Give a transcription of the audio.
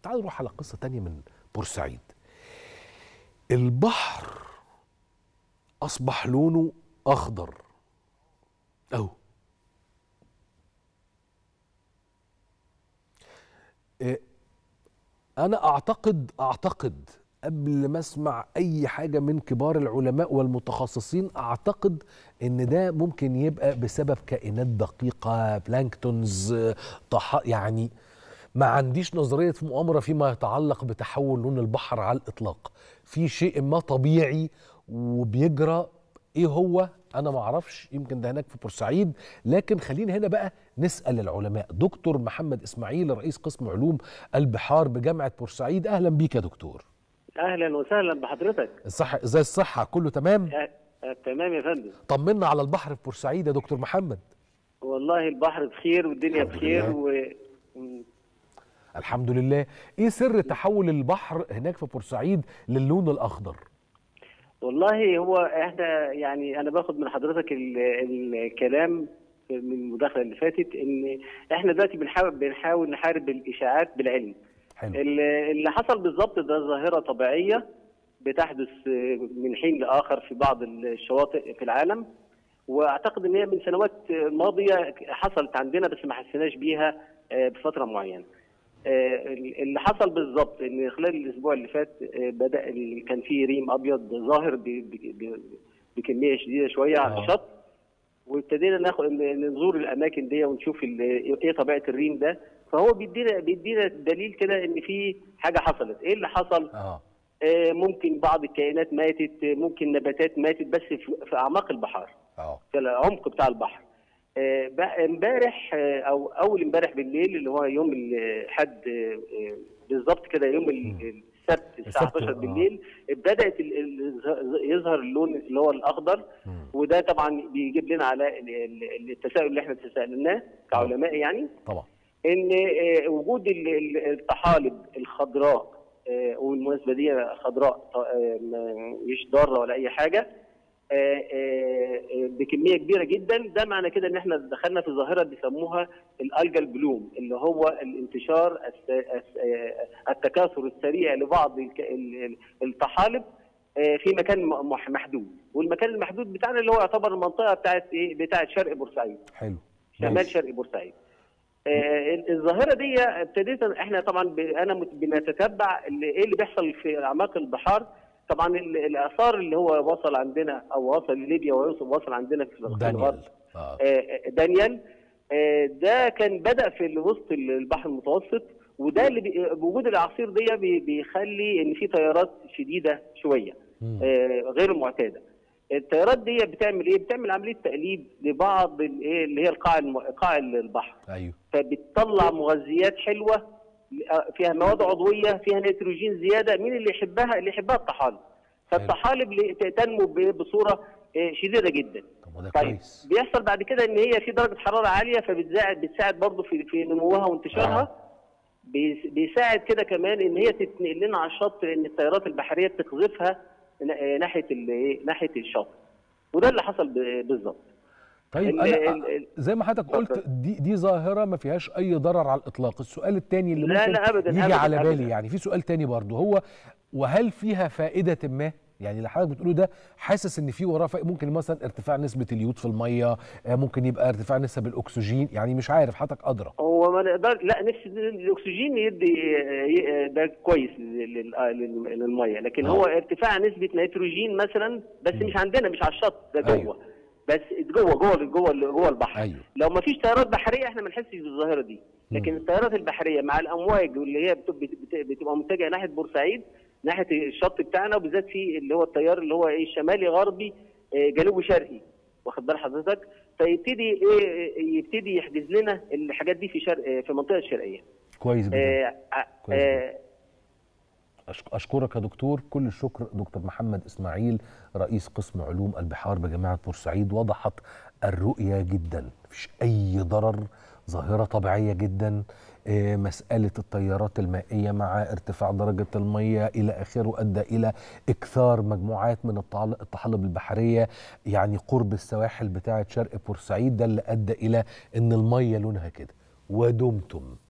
تعالوا نروح على قصه تانية من بورسعيد البحر اصبح لونه اخضر اهو إيه، انا اعتقد اعتقد قبل ما اسمع اي حاجه من كبار العلماء والمتخصصين اعتقد ان ده ممكن يبقى بسبب كائنات دقيقه بلانكتونز طح يعني ما عنديش نظريه مؤامره فيما يتعلق بتحول لون البحر على الاطلاق في شيء ما طبيعي وبيجرى ايه هو انا ما اعرفش يمكن ده هناك في بورسعيد لكن خلينا هنا بقى نسال العلماء دكتور محمد اسماعيل رئيس قسم علوم البحار بجامعه بورسعيد اهلا بيك يا دكتور اهلا وسهلا بحضرتك الصحه ازاي الصحه كله تمام أه أه تمام يا فندم طمنا على البحر في بورسعيد يا دكتور محمد والله البحر بخير والدنيا الحمد بخير لله. و... م- الحمد لله ايه سر تحول البحر هناك في بورسعيد للون الاخضر والله هو احنا يعني انا باخد من حضرتك ال... الكلام من المداخله اللي فاتت ان احنا دلوقتي بنحاول بنحاول نحارب الاشاعات بالعلم حلو ال- اللي حصل بالظبط ده ظاهره طبيعيه بتحدث من حين لاخر في بعض الشواطئ في العالم واعتقد ان هي من سنوات ماضيه حصلت عندنا بس ما حسيناش بيها آه، بفتره معينه. آه، اللي حصل بالظبط ان خلال الاسبوع اللي فات آه، بدا ال- كان في ريم ابيض ظاهر ب- ب- ب- بكميه شديده شويه على آه. الشط وابتدينا ناخد ن- نزور الاماكن دي ونشوف ال- ايه طبيعه الريم ده فهو بيدينا بيدينا دليل كده ان في حاجه حصلت، ايه اللي حصل؟ اه آه، ممكن بعض الكائنات ماتت آه، ممكن نباتات ماتت بس في في اعماق البحار اه في العمق بتاع البحر آه، بقى امبارح آه، او اول امبارح بالليل اللي هو يوم الحد بالظبط كده يوم ال- السبت الساعه السبت، 11 آه. بالليل بدات ال- ال- يظهر اللون اللي هو الاخضر مم. وده طبعا بيجيب لنا على ال- ال- التساؤل اللي احنا تساءلناه كعلماء يعني طبعا ان آه، وجود ال- ال- الطحالب الخضراء آه، والمناسبه دي خضراء آه، ما- مش ضاره ولا اي حاجه آه، آه، آه، بكميه كبيره جدا ده معنى كده ان احنا دخلنا في ظاهره بيسموها الالجال بلوم اللي هو الانتشار الس- الس- آه، التكاثر السريع لبعض الك- ال- ال- الطحالب آه، في مكان م- مح- محدود والمكان المحدود بتاعنا اللي هو يعتبر المنطقه بتاعت ايه بتاعت شرق بورسعيد حلو شمال ماشي. شرق بورسعيد. آه، الظاهره دي ابتديت احنا طبعا ب- انا مت- بنتتبع اللي ايه اللي بيحصل في اعماق البحار طبعا ال- الاثار اللي هو وصل عندنا او وصل لليبيا ووصل وصل عندنا في الغرب دانيال اه آه، دانيال آه، ده كان بدا في وسط البحر المتوسط وده اللي بي- بوجود الاعاصير دي بي- بيخلي ان في تيارات شديده شويه مم. آه، غير معتاده التيارات دي بتعمل ايه بتعمل عمليه تقليب لبعض الايه اللي هي القاع الم- قاع البحر ايوه فبتطلع مغذيات حلوه آه، فيها مواد عضويه فيها نيتروجين زياده مين اللي يحبها اللي يحبها الطحالب فالطحالب اللي ت- تنمو ب- بصوره آه، شديده جدا طب وده طيب كويس بيحصل بعد كده ان هي في درجه حراره عاليه فبتساعد بتساعد برضه في في نموها وانتشارها بيس- بيساعد كده كمان ان هي تتنقل لنا على الشط لان التيارات البحريه بتقذفها ن- آه، ناحيه ال- إيه؟ ناحيه الشط وده اللي حصل ب- بالظبط طيب ال- انا ال- ال- زي ما حضرتك قلت اتفضل. دي دي ظاهره ما فيهاش اي ضرر على الاطلاق السؤال الثاني اللي لا، ممكن لا، أبداً، يجي أبداً، على بالي أبداً. يعني في سؤال تاني برضو هو وهل فيها فائده ما يعني اللي حضرتك بتقوله ده حاسس ان في وراه فائدة ممكن مثلا ارتفاع نسبه اليود في الميه آه، ممكن يبقى ارتفاع نسب الاكسجين يعني مش عارف حضرتك ادرى هو ما نقدر لا نفس الاكسجين يدي ي- ده كويس لل- لل- للميه لكن آه. هو ارتفاع نسبه نيتروجين مثلا بس مم. مش عندنا مش على الشط ده جوه أيوه. بس جوه جوه جوه جوه البحر ايوه لو ما فيش تيارات بحريه احنا ما نحسش بالظاهره دي لكن مم. التيارات البحريه مع الامواج واللي هي بت- بت- بت- بتبقى متجهه ناحيه بورسعيد ناحيه الشط بتاعنا وبالذات في اللي هو التيار اللي هو ايه شمالي غربي آه، جنوبي شرقي واخد بال حضرتك فيبتدي ايه يبتدي يحجز لنا الحاجات دي في شرق آه، في المنطقه الشرقيه كويس جدا آه، ع- كويس آه، أشك- أشكرك يا دكتور كل الشكر دكتور محمد إسماعيل رئيس قسم علوم البحار بجامعة بورسعيد وضحت الرؤية جدا مفيش أي ضرر ظاهرة طبيعية جدا آه، مسألة التيارات المائية مع ارتفاع درجة المية إلى آخره أدى إلى إكثار مجموعات من الطعال- الطحالب البحرية يعني قرب السواحل بتاعة شرق بورسعيد ده اللي أدى إلى أن المية لونها كده ودمتم